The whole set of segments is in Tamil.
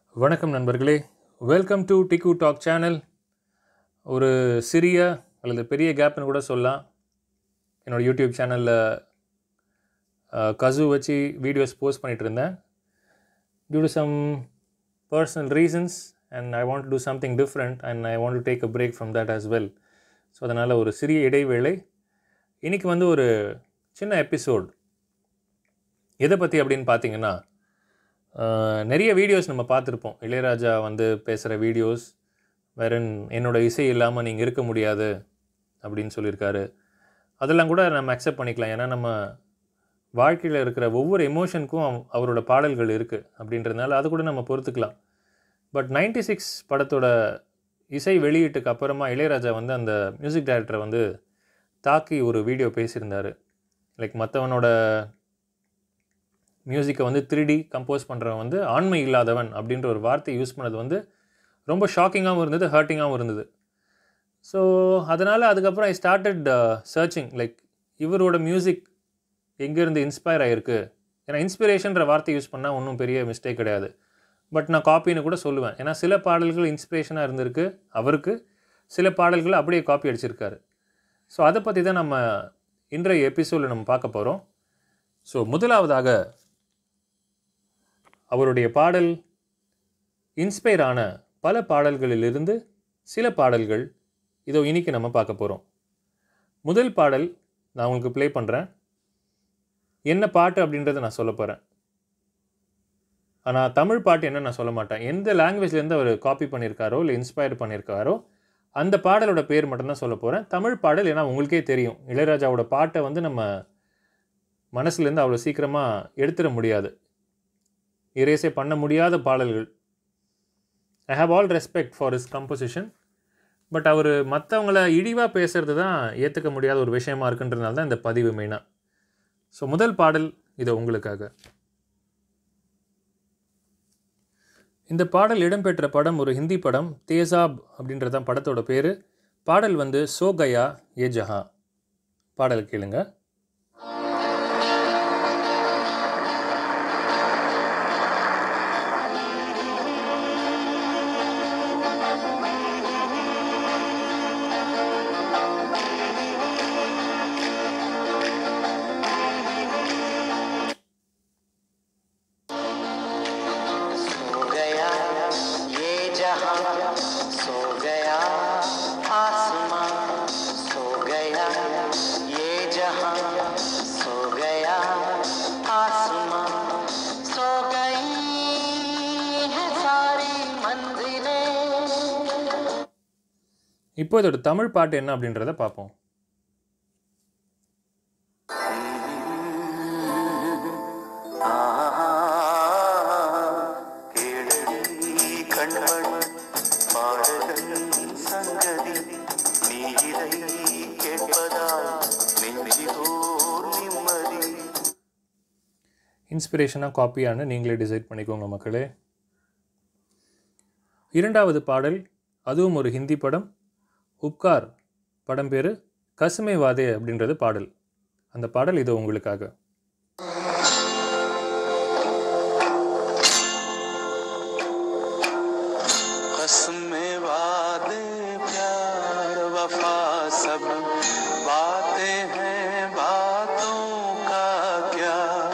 வணக்கம் நண்பர்களே welcome to tick talk channel ஒரு சிறிய அல்லது பெரிய கேப்னு கூட சொல்லலாம் என்னோடய யூடியூப் சேனலில் கசு வச்சு வீடியோஸ் போஸ்ட் பண்ணிகிட்டு இருந்தேன் due to some personal reasons and I want to do something different and I want to take a break from that as well so அதனால் ஒரு சிறிய இடைவேளை இன்றைக்கி வந்து ஒரு சின்ன எபிசோட் எதை பற்றி அப்படின்னு பார்த்தீங்கன்னா ஆஹ், நிறைய வீடியோஸ் நம்ம பார்த்துருப்போம் இளையராஜா வந்து பேசுகிற வீடியோஸ் வேற என்னோட இசை இல்லாமல் நீங்கள் இருக்க முடியாது அப்படின்னு சொல்லியிருக்காரு அதெல்லாம் கூட நம்ம அக்செப்ட் பண்ணிக்கலாம் ஏன்னா நம்ம வாழ்க்கையில் இருக்கிற ஒவ்வொரு எமோஷனுக்கும் அவ- அவரோட பாடல்கள் இருக்குது அப்படின்றதுனால அது கூட நம்ம பொறுத்துக்கலாம் பட் 96 சிக்ஸ் படத்தோட இசை வெளியீட்டுக்கு அப்புறமா இளையராஜா வந்து அந்த மியூசிக் டைரக்டரை வந்து தாக்கி ஒரு வீடியோ பேசியிருந்தார் லைக் மற்றவனோட மியூசிக்கை வந்து 3D கம்போஸ் பண்ணுறவன் வந்து ஆண்மை இல்லாதவன் அப்படின்ற ஒரு வார்த்தை யூஸ் பண்ணது வந்து ரொம்ப ஷாக்கிங்காகவும் இருந்தது ஹர்ட்டிங்காகவும் இருந்தது ஸோ அதனால் அதுக்கப்புறம் ஐ ஸ்டார்டட் சர்ச்சிங் லைக் இவரோட மியூசிக் எங்கேருந்து இன்ஸ்பயர் ஆகிருக்கு ஏன்னா இன்ஸ்பிரேஷன்ற வார்த்தை யூஸ் பண்ணால் ஒன்றும் பெரிய மிஸ்டேக் கிடையாது பட் நான் காப்பின்னு கூட சொல்லுவேன் ஏன்னா சில பாடல்கள் இன்ஸ்பிரேஷனாக இருந்திருக்கு அவருக்கு சில பாடல்கள் அப்படியே காப்பி அடிச்சிருக்காரு ஸோ அதை பற்றி தான் நம்ம இன்றைய எபிசோடில் நம்ம பார்க்க போகிறோம் ஸோ முதலாவதாக அவருடைய பாடல் இன்ஸ்பயர் ஆன பல பாடல்களிலிருந்து சில பாடல்கள் இதோ இன்னைக்கு நம்ம பார்க்க போகிறோம் முதல் பாடல் நான் உங்களுக்கு ப்ளே பண்ணுறேன் என்ன பாட்டு அப்படின்றத நான் சொல்ல போகிறேன் ஆனால் தமிழ் பாட்டு என்ன நான் சொல்ல மாட்டேன் எந்த லாங்குவேஜ்லேருந்து அவர் காப்பி பண்ணியிருக்காரோ இல்லை இன்ஸ்பயர் பண்ணியிருக்காரோ அந்த பாடலோட பேர் மட்டும்தான் சொல்ல போகிறேன் தமிழ் பாடல் ஏன்னா உங்களுக்கே தெரியும் இளையராஜாவோட பாட்டை வந்து நம்ம மனசுலேருந்து அவ்வளோ சீக்கிரமாக எடுத்துட முடியாது இரேசே பண்ண முடியாத பாடல்கள் I have all respect for his composition but அவர் மற்றவங்கள இழிவாக பேசுறது தான் ஏற்றுக்க முடியாத ஒரு விஷயமா இருக்குன்றதுனால தான் இந்த பதிவு மெயினாக ஸோ முதல் பாடல் இது உங்களுக்காக இந்த பாடல் இடம்பெற்ற படம் ஒரு ஹிந்தி படம் தேசாப் அப்படின்றது தான் படத்தோட பேர் பாடல் வந்து சோ கயா ஏ ஜஹா பாடல் கேளுங்க सो गया ये जहां सो गया आसमां सो गया ये जहां सो गया आसमां सो गई है सारी मंजिलें இப்போ இதோட தமிழ் பாட்டு என்ன அப்படின்றத பார்ப்போம் கேளடி கண்மண் பாடகன் சங்கதி நீ இதை கேட்பதால் நெஞ்சிதோர் நிம்மதி இன்ஸ்பிரேஷனாக காப்பியான்னு நீங்களே டிசைட் பண்ணிக்கோங்க மக்களே இரண்டாவது பாடல் அதுவும் ஒரு ஹிந்தி படம் உப்கார் படம் பேர் கசுமே வாதே அப்படின்றது பாடல் அந்த பாடல் இது உங்களுக்காக कसमें वादे प्यार वफा सब बातें हैं बातों का क्या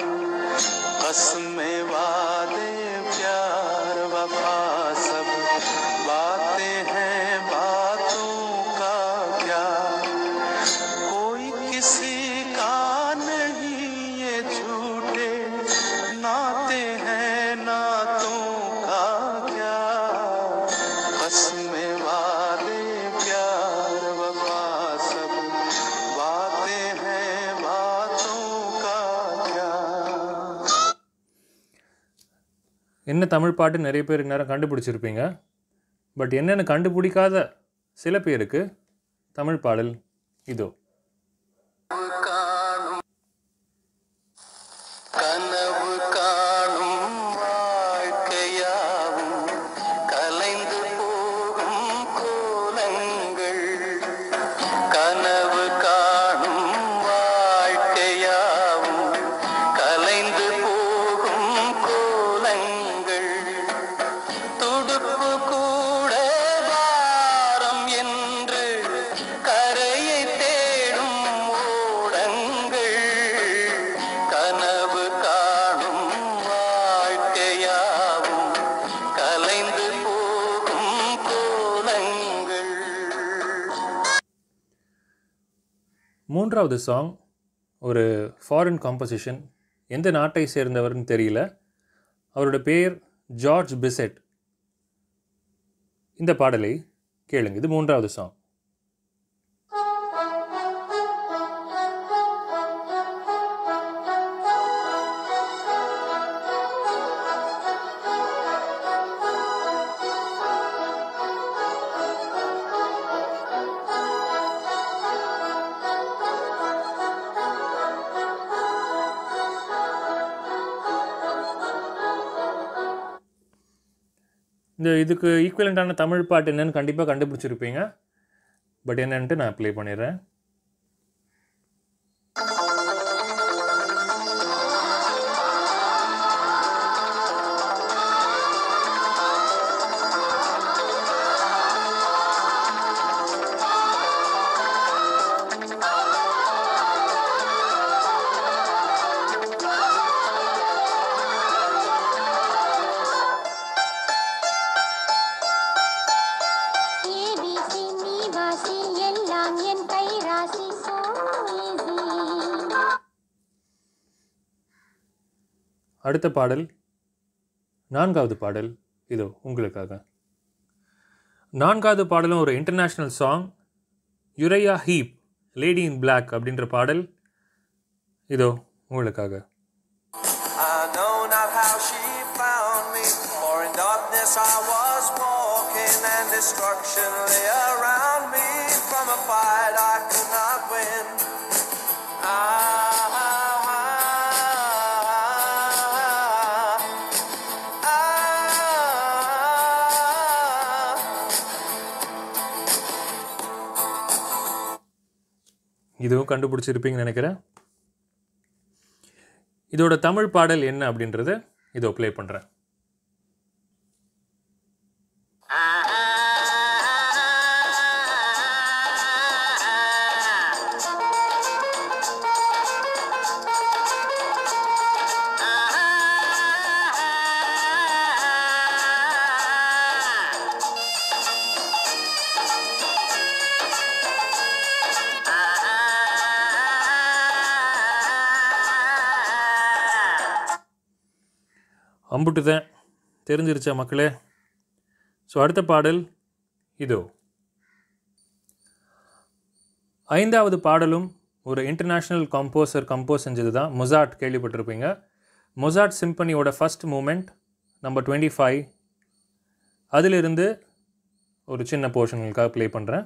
कसमें वादे प्यार वफा सब बातें हैं बातों का क्या कोई किसी का नहीं ये झूठे नाते हैं नातों का क्या कसमें वादे प्यार वफा सब बातें हैं बातों का क्या என்ன தமிழ் பாட்டு நிறைய பேர் நேரம் கண்டுபிடிச்சிருப்பீங்க பட் என்னென்னு கண்டுபிடிக்காத சில பேருக்கு தமிழ் பாடல் இதோ காணும் கனவு காணும் வாழ்க்கையாவும் கலைந்து போகும் கோலங்கள் கனவு காணும் வாழ்க்கையாவும் கலைந்து போகும் கோலங்கள் மூன்றாவது சாங் ஒரு ஃபாரின் காம்போசிஷன் எந்த நாட்டை சேர்ந்தவர்னு தெரியல அவரோட பேர் ஜார்ஜ் பிசெட் இந்த பாடலை கேளுங்க இது மூன்றாவது சாங் இந்த இதுக்கு ஈக்குவலண்ட்டான தமிழ் பாட்டு என்னன்னு கண்டிப்பாக கண்டுபிடிச்சிருப்பீங்க பட் என்னன்ட்டு நான் ப்ளே பண்ணிடுறேன் ஏபிசி நீவாசி எல்லாம் என் கை ராசி so easy. அடுத்த பாடல் நான்காவது பாடல் இதோ உங்களுக்காக நான்காவது பாடலும் ஒரு international song Uriah Heep lady in Black அப்படின்ற பாடல் இதோ உங்களுக்காக I know not how she found me, for in darkness I was walking, and destruction lay around me. From a fight I could not win. Ah, ah, ah, ah. இதுவும் கண்டுபிடிச்சிருப்பீங்கன்னு நினைக்கிறேன் இதோட தமிழ் பாடல் என்ன அப்படின்றத இதோ ப்ளே பண்ணுறேன் அம்புட்டுதான் தெரிஞ்சிருச்சா மக்களே ஸோ அடுத்த பாடல் இதோ ஐந்தாவது பாடலும் ஒரு இன்டர்நேஷ்னல் கம்போசர் கம்போஸ் செஞ்சது தான் மொசாட் கேள்விப்பட்டிருப்பீங்க மொசாட் சிம்பனியோட first movement number twenty five அதிலிருந்து ஒரு சின்ன போர்ஷன்களுக்காக ப்ளே பண்ணுறேன்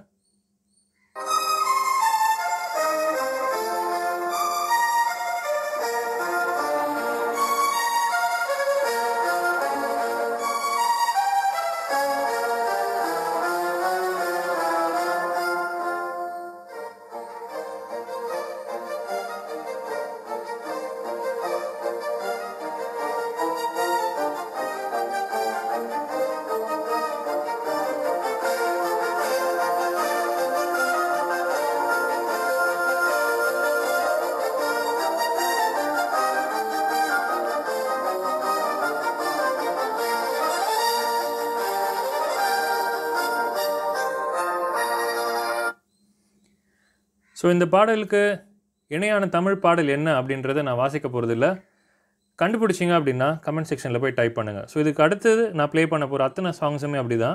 ஸோ இந்த பாடலுக்கு இணையான தமிழ் பாடல் என்ன அப்படின்றத நான் வாசிக்க போகிறதில்ல கண்டுபிடிச்சிங்க அப்படின்னா கமெண்ட் செக்ஷனில் போய் டைப் பண்ணுங்கள் ஸோ இதுக்கு அடுத்தது நான் ப்ளே பண்ண போகிற அத்தனை சாங்ஸுமே அப்படி தான்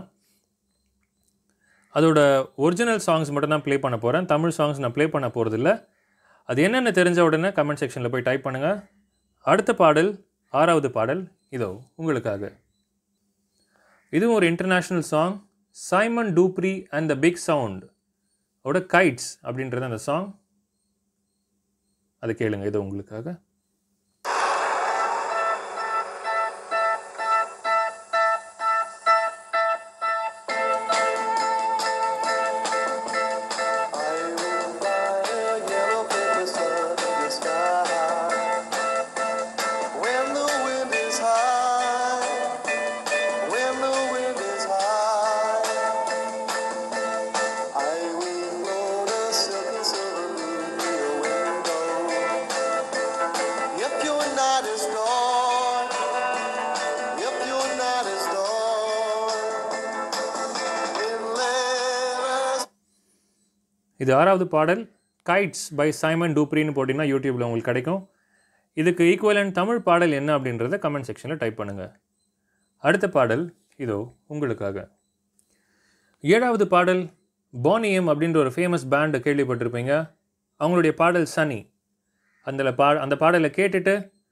அதோட ஒரிஜினல் சாங்ஸ் மட்டும் தான் ப்ளே பண்ண போகிறேன் தமிழ் சாங்ஸ் நான் ப்ளே பண்ண போகிறதில்ல அது என்னென்ன தெரிஞ்ச உடனே கமெண்ட் செக்ஷனில் போய் டைப் பண்ணுங்கள் அடுத்த பாடல் ஆறாவது பாடல் இதோ உங்களுக்காக இதுவும் ஒரு international song Simon Dupree and the big sound ஓட கைட்ஸ் அப்படின்றது அந்த சாங் அதை கேளுங்க இது உங்களுக்காக I will buy a yellow paper sun in the sky. When the wind is high, when the wind is high, I will load a silky silver moon near your window. If your night is dark, if your night is dark, then let us இது ஆறாவது பாடல் கைட்ஸ் பை சைமன் டூப்ரின்னு போட்டிங்கன்னா யூடியூப்பில் உங்களுக்கு கிடைக்கும் இதுக்கு ஈக்குவலன் தமிழ் பாடல் என்ன அப்படின்றத கமெண்ட் செக்ஷனில் டைப் பண்ணுங்கள் அடுத்த பாடல் இதோ உங்களுக்காக ஏழாவது பாடல் பானியம் அப்படின்ற ஒரு ஃபேமஸ் பேண்டு கேள்விப்பட்டிருப்பீங்க அவங்களுடைய பாடல் சனி அந்த பா அந்த பாடலை கேட்டுட்டு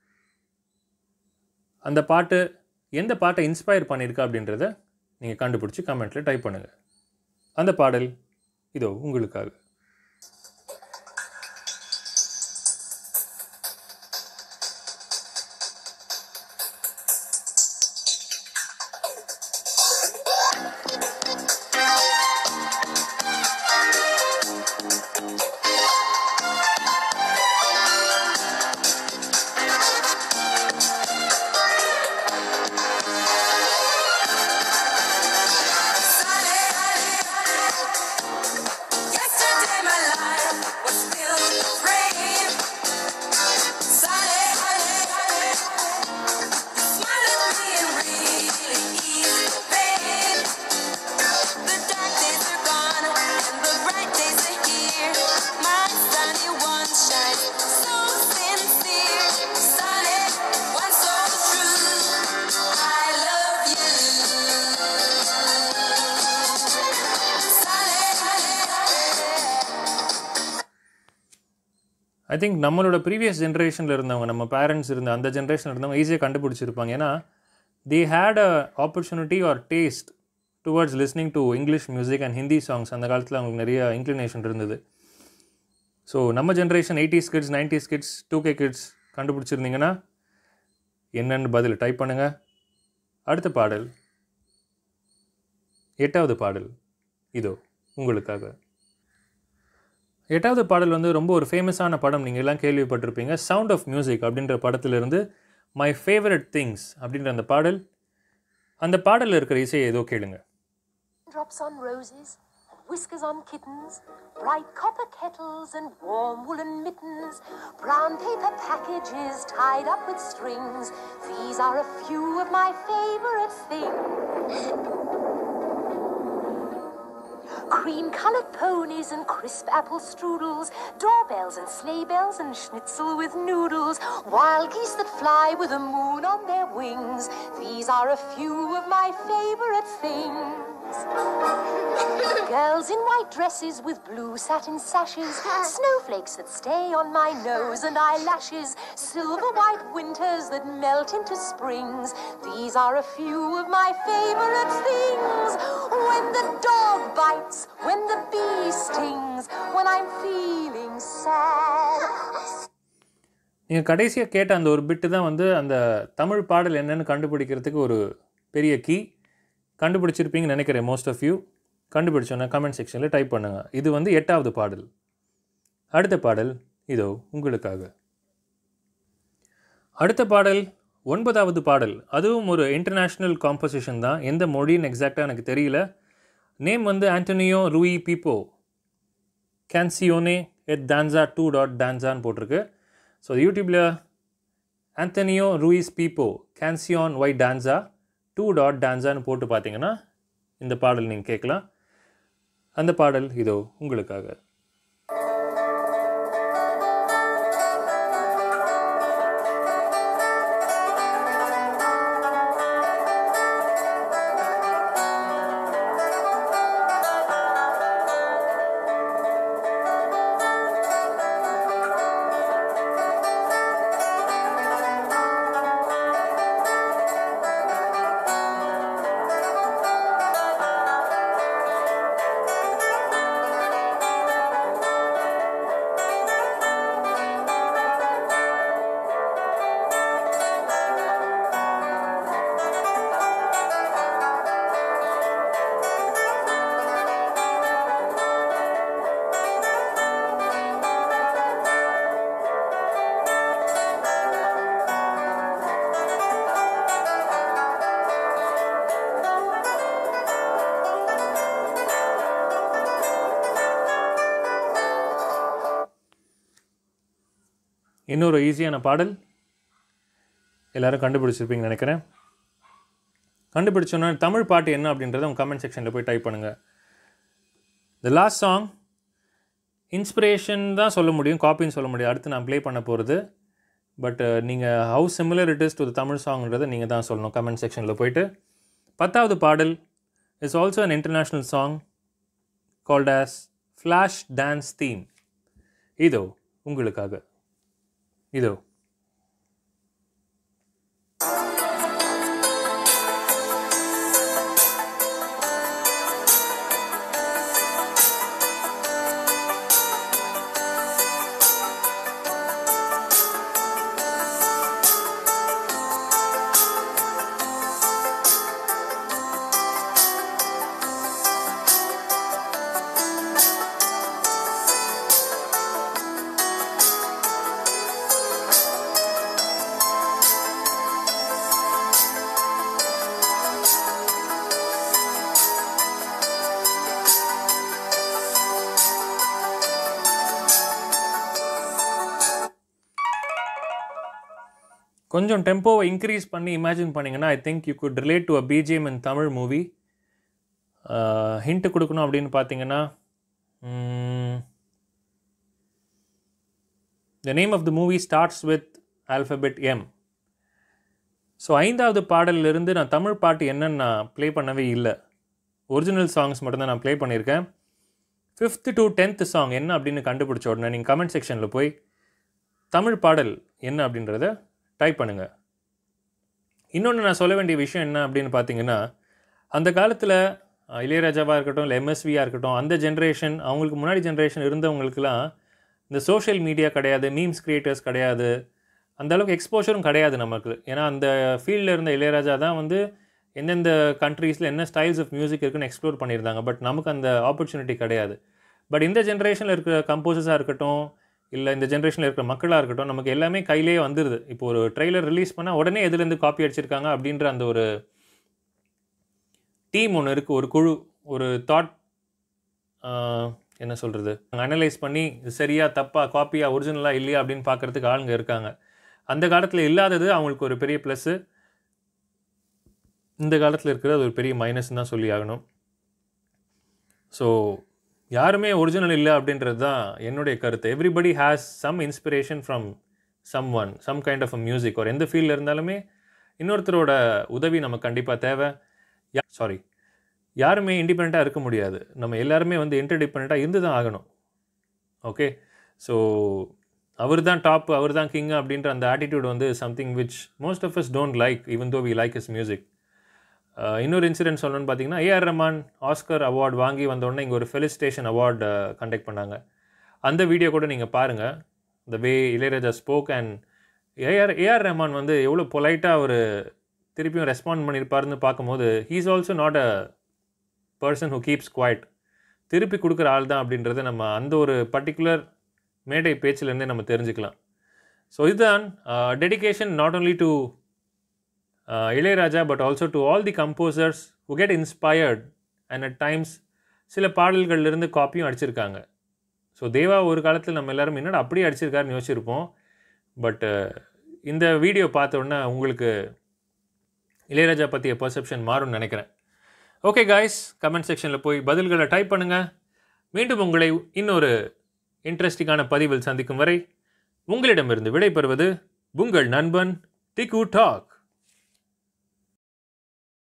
அந்த பாட்டு எந்த பாட்டை இன்ஸ்பயர் பண்ணியிருக்கா அப்படின்றத நீங்கள் கண்டுபிடிச்சி கமெண்ட்டில் டைப் பண்ணுங்கள் அந்த பாடல் இதோ உங்களுக்காக Yesterday my life was filled with rain. Sunny, honey, honey, you smiled at me and really eased the pain. The dark days are gone and the bright days are here. My sunny one shines so sincere. Sunny, one so true. I love you. Sunny, honey, honey. I think நம்மளோட ப்ரீவியஸ் ஜென்ரேஷனில் இருந்தவங்க நம்ம பேரண்ட்ஸ் இருந்த அந்த ஜென்ரேஷனில் இருந்தவங்க ஈஸியாக கண்டுபிடிச்சிருப்பாங்க ஏன்னா they had a opportunity or taste towards listening to English music and Hindi songs அந்த காலத்தில் அவங்களுக்கு நிறைய இன்க்ளினேஷன் இருந்தது ஸோ நம்ம generation eighties kids nineties kids two K kids கண்டுபிடிச்சிருந்தீங்கன்னா என்னென்னு பதில் டைப் பண்ணுங்கள் அடுத்த பாடல் எட்டாவது பாடல் இதோ உங்களுக்காக எட்டாவது பாடல் வந்து ரொம்ப ஒரு ஃபேமஸான படம் நீங்கள் எல்லாம் கேள்விப்பட்டிருப்பீங்க சவுண்ட் ஆஃப் மியூசிக் அப்படின்ற படத்திலிருந்து மை ஃபேவரட் திங்ஸ் அப்படின்ற அந்த பாடல் அந்த பாடலில் இருக்கிற இசையை ஏதோ கேளுங்க Drops on roses, whiskers on kittens, bright copper kettles and warm woolen mittens, brown paper packages tied up with strings. These are a few of my favorite things. Cream colored ponies and crisp apple strudels, doorbells and sleigh bells and schnitzel with noodles, wild geese that fly with the moon on their wings. These are a few of my favorite things. Girls in white dresses with blue satin sashes, snowflakes that stay on my nose and eyelashes, silver white winters that melt into springs. These are a few of my favorite things. When the dog bites, when the bee stings, when I'm feeling sad. நீங்கள் கடைசியாக கேட்ட அந்த ஒரு பிட்டு தான் வந்து அந்த தமிழ் பாடல் என்னன்னு கண்டுபிடிக்கிறதுக்கு ஒரு பெரிய கீ கண்டுபிடிச்சிருப்பீங்கன்னு நினைக்கிறேன் மோஸ்ட் ஆஃப் யூ கண்டுபிடிச்சோன்னா கமெண்ட் செக்ஷனில் டைப் பண்ணுங்கள் இது வந்து எட்டாவது பாடல் அடுத்த பாடல் இதோ உங்களுக்காக அடுத்த பாடல் ஒன்பதாவது பாடல் அதுவும் ஒரு இன்டர்நேஷ்னல் காம்போசிஷன் தான் எந்த மொழின்னு எக்ஸாக்டாக எனக்கு தெரியல நேம் வந்து Antonio Ruiz Pipo Cancione et Danza two dot டான்ஸான்னு போட்டிருக்கு ஸோ யூடியூப்பில் Antonio Ruiz Pipo Cancion y Danza two dot டான்ஸான்னு போட்டு பார்த்தீங்கன்னா இந்த பாடல் நீங்கள் கேட்கலாம் அந்த பாடல் இதோ உங்களுக்காக இன்னொரு ஈஸியான பாடல் எல்லாரும் கண்டுபிடிச்சிருப்பீங்கன்னு நினைக்கிறேன் கண்டுபிடிச்சோன்னா தமிழ் பாட்டு என்ன அப்படின்றத உங்கள் கமெண்ட் செக்ஷனில் போய் டைப் பண்ணுங்கள் த லாஸ்ட் சாங் இன்ஸ்பிரேஷன் தான் சொல்ல முடியும் காப்பின்னு சொல்ல முடியும் அடுத்து நான் ப்ளே பண்ண போகிறது பட் நீங்கள் how similar it is to Tamil சாங்ன்றதை நீங்கள் தான் சொல்லணும் கமெண்ட் செக்ஷனில் போயிட்டு பத்தாவது பாடல் is also an international song called as flash dance theme இதோ உங்களுக்காக இதோ கொஞ்சம் டெம்போவை இன்க்ரீஸ் பண்ணி இமேஜின் பண்ணிங்கன்னா I think you could relate to a BGM in Tamil movie hint கொடுக்கணும் அப்படின்னு பார்த்தீங்கன்னா the name of the movie starts with alphabet M so ஐந்தாவது பாடலிலிருந்து நான் தமிழ் பாட்டு என்னன்னு நான் ப்ளே பண்ணவே இல்லை ஒரிஜினல் சாங்ஸ் மட்டும்தான் நான் ப்ளே பண்ணியிருக்கேன் ஃபிஃப்த்து டு டென்த்து சாங் என்ன அப்படின்னு கண்டுபிடிச்ச உடனே நீங்கள் கமெண்ட் செக்ஷனில் போய் தமிழ் பாடல் என்ன அப்படின்றத டைப் பண்ணுங்கள் இன்னொன்று நான் சொல்ல வேண்டிய விஷயம் என்ன அப்படின்னு பார்த்தீங்கன்னா அந்த காலத்தில் இளையராஜாவாக இருக்கட்டும் இல்லை எம்எஸ்வியாக இருக்கட்டும் அந்த ஜென்ரேஷன் அவங்களுக்கு முன்னாடி ஜென்ரேஷன் இருந்தவங்களுக்குலாம் இந்த சோஷியல் மீடியா கிடையாது மீம்ஸ் கிரியேட்டர்ஸ் கிடையாது அந்த அளவுக்கு எக்ஸ்போஷரும் கிடையாது நமக்கு ஏன்னா அந்த ஃபீல்டில் இருந்த இளையராஜா தான் வந்து எந்தெந்த கண்ட்ரீஸில் என்ன ஸ்டைல்ஸ் ஆஃப் மியூசிக் இருக்குன்னு எக்ஸ்ப்ளோர் பண்ணியிருந்தாங்க பட் நமக்கு அந்த ஆப்பர்ச்சுனிட்டி கிடையாது பட் இந்த ஜென்ரேஷனில் இருக்கிற கம்போசர்ஸாக இருக்கட்டும் இல்லை இந்த ஜென்ரேஷனில் இருக்கிற மக்களாக இருக்கட்டும் நமக்கு எல்லாமே கையிலேயே வந்துடுது இப்போ ஒரு ட்ரெய்லர் ரிலீஸ் பண்ணால் உடனே எதுலேருந்து காப்பி அடிச்சிருக்காங்க அப்படின்ற அந்த ஒரு டீம் ஒன்று இருக்குது ஒரு குழு ஒரு தாட் என்ன சொல்கிறது அனலைஸ் பண்ணி இது சரியா தப்பா காப்பியா ஒரிஜினலாக இல்லையா அப்படின்னு பார்க்குறதுக்கு ஆளுங்க இருக்காங்க அந்த காலத்தில் இல்லாதது அவங்களுக்கு ஒரு பெரிய ப்ளஸ்ஸு இந்த காலத்தில் இருக்கிறது ஒரு பெரிய மைனஸ் தான் சொல்லி ஆகணும் ஸோ யாருமே ஒரிஜினல் இல்லை அப்படின்றது தான் என்னுடைய கருத்து everybody has some inspiration from someone some kind of a music ஒரு எந்த ஃபீல்டில் இருந்தாலுமே இன்னொருத்தரோட உதவி நமக்கு கண்டிப்பாக தேவை சாரி யாருமே இண்டிபெண்ட்டாக இருக்க முடியாது நம்ம எல்லாருமே வந்து இன்டர்டிபெண்ட்டாக இருந்து தான் ஆகணும் ஓகே ஸோ அவர் தான் டாப் அவர் தான் கிங் அப்படின்ற அந்த ஆட்டிடியூட் வந்து something which most of us don't like even though we like is music இன்னொரு இன்சிடென்ட் சொல்லணும்னு பார்த்தீங்கன்னா ஏஆர் ரஹ்மான் ஆஸ்கர் அவார்ட் வாங்கி வந்தோடனே இங்கே ஒரு ஃபெலிசிட்டேஷன் அவார்டு கண்டக்ட் பண்ணாங்க அந்த வீடியோ கூட நீங்கள் பாருங்கள் the way Ilaiyaraaja spoke and AR AR Rahman வந்து எவ்வளோ பொலைட்டாக அவர் திருப்பியும் ரெஸ்பாண்ட் பண்ணியிருப்பாருன்னு பார்க்கும்போது he is also not a person who keeps quiet திருப்பி கொடுக்குற ஆள் தான் அப்படின்றத நம்ம அந்த ஒரு பர்டிகுலர் மேடை பேச்சிலேருந்தே நம்ம தெரிஞ்சுக்கலாம் ஸோ இதுதான் dedication not only to Ilaiyaraaja but also to all the composers who get inspired and at times சில பாடல்கள்லேருந்து காப்பியும் அடிச்சிருக்காங்க ஸோ தேவா ஒரு காலத்தில் நம்ம எல்லாரும் என்னடா அப்படியே அடிச்சிருக்காருன்னு யோசிச்சிருப்போம் பட் இந்த வீடியோ பார்த்த உடனே உங்களுக்கு இளையராஜா பற்றிய பர்செப்ஷன் மாறும்னு நினைக்கிறேன் ஓகே காய்ஸ் கமெண்ட் செக்ஷனில் போய் பதில்களை டைப் பண்ணுங்கள் மீண்டும் உங்களை இன்னொரு இன்ட்ரெஸ்டிங்கான பதிவில் சந்திக்கும் வரை உங்களிடமிருந்து விடைபெறுவது உங்கள் நண்பன் டிகு டாக்